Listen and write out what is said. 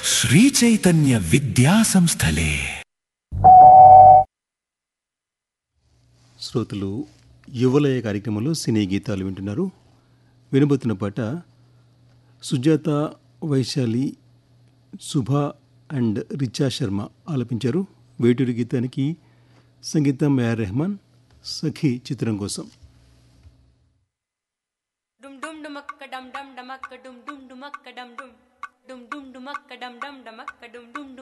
శ్రీచైతన్య విద్యా సంస్థలే శ్రోతలు యువలయ కార్యక్రమంలో సినీ గీతాలు వింటున్నారు వినబోతున్న పాట సుజాత వైశాలి శుభ అండ్ రిచా శర్మ ఆలపించారు వేటూరి గీతానికి సంగీతం ఏఆర్ రెహమాన్ సఖీ చిత్రం కోసం డుమ్ డుమ్ డుమక్క డమ్ డమ్ డమక్క డుమ్ డుమ్ డుమక్క డమ్ డుమ్ డుమ్ డుమ్ డుమక్క డమ్ డమ్ డమక్క డుమ్ డుమ్